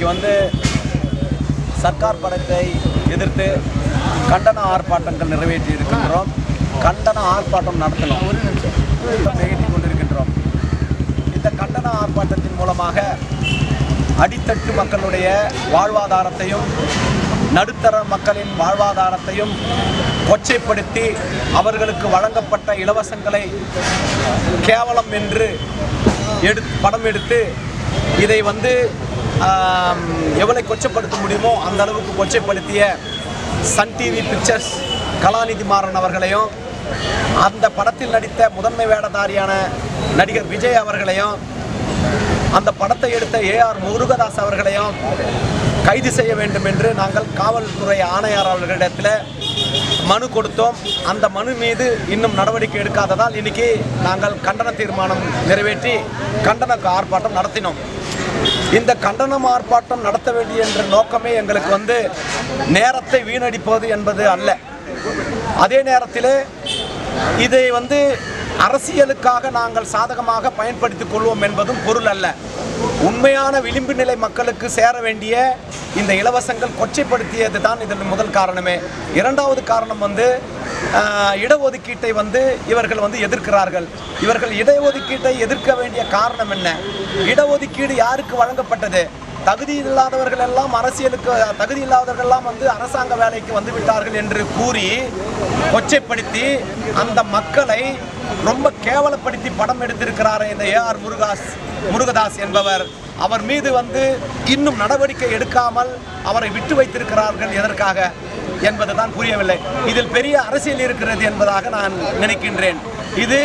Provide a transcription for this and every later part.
இன்னைக்கு வந்து சர்க்கார் படத்தை எதிர்த்து கண்டன ஆர்ப்பாட்டங்கள் நிறைவேற்றி இருக்கின்றோம் கண்டன ஆர்ப்பாட்டம் நடத்தணும் நிகழ்த்தி கொண்டிருக்கின்றோம் இந்த கண்டன ஆர்ப்பாட்டத்தின் மூலமாக அடித்தட்டு மக்களுடைய வாழ்வாதாரத்தையும் நடுத்தர மக்களின் வாழ்வாதாரத்தையும் கொச்சைப்படுத்தி அவர்களுக்கு வழங்கப்பட்ட இலவசங்களை கேவலம் என்று எடு படம் எடுத்து இதை வந்து ஆம், எவ்வளவு கொச்சைப்படுத்த முடியுமோ அந்த அளவுக்கு கொச்சைப்படுத்திய Sun TV Pictures Kalanithi Maran அவர்களையும் அந்த படத்தில் நடித்த முதன்மை வேடதாரியான நடிகர் விஜய் அவர்களையும் அந்த படத்தை எடுத்த ஏஆர் முருகதாஸ் அவர்களையும் கைது செய்ய வேண்டும் என்று நாங்கள் காவல்துறை ஆணையர் அவர்களிடத்தில் மனு கொடுத்தோம் அந்த மனு மீது இன்னும் நடவடிக்கை எடுக்காததால் இன்னைக்கு நாங்கள் கண்டன தீர்மானம் நிறைவேற்றி கண்டன ஆர்ப்பாட்டம் நடத்தினோம் இந்த கண்டனம் ஆர்ப்பாட்டம் நடத்த வேண்டிய என்ற நோக்கமே எங்களுக்கு வந்து நேரத்தை வீணடிப்பது என்பது அல்ல அதே நேரத்திலே இதை வந்து அரசியலுக்காக நாங்கள் சாதகமாக பயன்படுத்திக் கொள்வோம் என்பதும் பொருள் அல்ல உண்மையான விளிம்பு நிலை மக்களுக்கு சேர வேண்டிய இந்த இலவசங்கள் கொச்சைப்படுத்தியது தான் இதன் முதல் காரணமே இரண்டாவது காரணம் வந்து ஆஹ், இடஒதுக்கீட்டை வந்து இவர்கள் வந்து எதிர்க்கிறார்கள் இவர்கள் இடஒதுக்கீட்டை எதிர்க்க வேண்டிய காரணம் என்ன இடஒதுக்கீடு யாருக்கு வழங்கப்பட்டது தகுதி இல்லாதவர்கள் எல்லாம் அரசியலுக்கு தகுதி இல்லாதவர்கள் எல்லாம் வந்து அரசாங்க வேலைக்கு வந்து விட்டார்கள் என்று கூறி கொச்சைப்படுத்தி அந்த மக்களை ரொம்ப கேவலப்படுத்தி படம் எடுத்திருக்கிறார் இந்த ஏஆர் முருகாஸ் முருகதாஸ் என்பவர் அவர் மீது வந்து இன்னும் நடவடிக்கை எடுக்காமல் அவரை விட்டு வைத்திருக்கிறார்கள் எதற்காக என்பதுதான் புரியவில்லை இதில் பெரிய அரசியல் இருக்கிறது என்பதாக நான் நினைக்கின்றேன் இது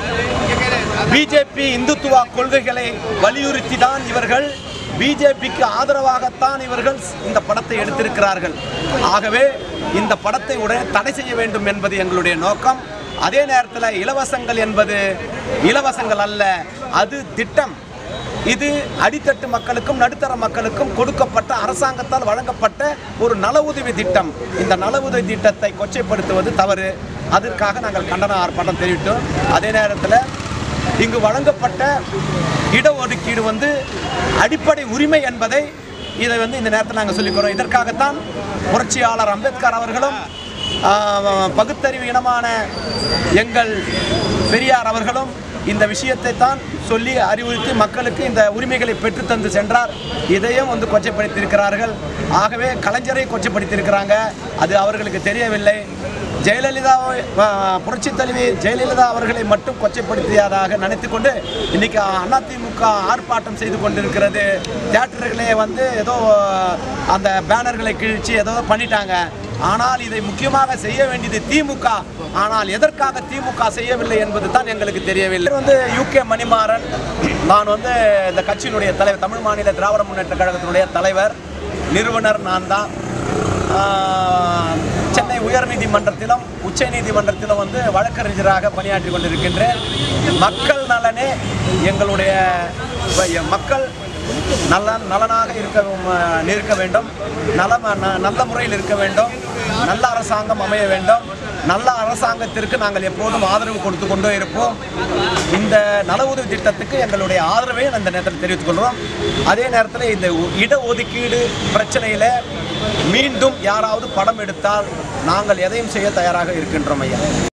பிஜேபி இந்துத்துவா கொள்கைகளை வலியுறுத்தி தான் இவர்கள் பிஜேபிக்கு ஆதரவாகத்தான் இவர்கள் இந்த படத்தை எடுத்திருக்கிறார்கள் ஆகவே இந்த படத்தை உடனே தடை செய்ய வேண்டும் என்பது எங்களுடைய நோக்கம் அதே நேரத்தில் இலவசங்கள் என்பது இலவசங்கள் அல்ல அது திட்டம் இது அடித்தட்டு மக்களுக்கும் நடுத்தர மக்களுக்கும் கொடுக்கப்பட்ட அரசாங்கத்தால் வழங்கப்பட்ட ஒரு நல உதவி திட்டம் இந்த நல உதவி திட்டத்தை கொச்சைப்படுத்துவது தவறு அதற்காக நாங்கள் கண்டன ஆர்ப்பாட்டம் தெரிவித்தோம் அதே நேரத்தில் இங்கு வழங்கப்பட்ட இடஒதுக்கீடு வந்து அடிப்படை உரிமை என்பதை இதை வந்து இந்த நேரத்தில் நாங்கள் சொல்லிக்கிறோம் இதற்காகத்தான் புரட்சியாளர் அம்பேத்கர் அவர்களும் ஆஹ், பகுத்தறிவு இனமான எங்கள் பெரியார் அவர்களும் இந்த விஷயத்தை தான் சொல்லி அறிவுறுத்தி மக்களுக்கு இந்த உரிமைகளை பெற்றுத்தந்து சென்றார் இதையும் வந்து கொச்சைப்படுத்தியிருக்கிறார்கள் ஆகவே கலைஞரை கொச்சைப்படுத்தியிருக்கிறாங்க அது அவர்களுக்கு தெரியவில்லை ஜெயலலிதா புரட்சி தலைவி ஜெயலலிதா அவர்களை மட்டும் கொச்சைப்படுத்தியதாக நினைத்துக்கொண்டு இன்னைக்கு அதிமுக ஆர்ப்பாட்டம் செய்து கொண்டிருக்கிறது தியேட்டர்களே வந்து ஏதோ அந்த பேனர்களை கிழிச்சு ஏதோ பண்ணிட்டாங்க ஆனால் இதை முக்கியமாக செய்ய வேண்டியது திமுக ஆனால் எதற்காக திமுக செய்யவில்லை என்பது தான் எங்களுக்கு தெரியவில்லை இது வந்து யூகே மணிமாறன் நான் வந்து இந்த கட்சியினுடைய தலைவர் தமிழ் மாநில திராவிட முன்னேற்ற கழகத்தினுடைய தலைவர் நிறுவனர் நான் தான் ஆஹ், சென்னை உயர்நீதிமன்றத்திலும் உச்ச நீதிமன்றத்திலும் வந்து வழக்கறிஞராக பணியாற்றி கொண்டிருக்கின்றேன் மக்கள் நலனே எங்களுடைய ப- மக்கள் நல்ல நலனாக இருக்க அஹ், இருக்க வேண்டும் நலம் ந- நல்ல முறையில் இருக்க வேண்டும் நல்ல அரசாங்கம் அமைய வேண்டும் நல்ல அரசாங்கத்திற்கு நாங்கள் எப்போதும் ஆதரவு கொடுத்து கொண்டே இருப்போம் இந்த நல உதவி திட்டத்துக்கு எங்களுடைய ஆதரவை இந்த நேரத்தில் தெரிவித்துக் கொள்கிறோம் அதே நேரத்தில் இந்த உ- இடஒதுக்கீடு பிரச்சனையில் மீண்டும் யாராவது படம் எடுத்தால் நாங்கள் எதையும் செய்ய தயாராக இருக்கின்றோம் ஐயா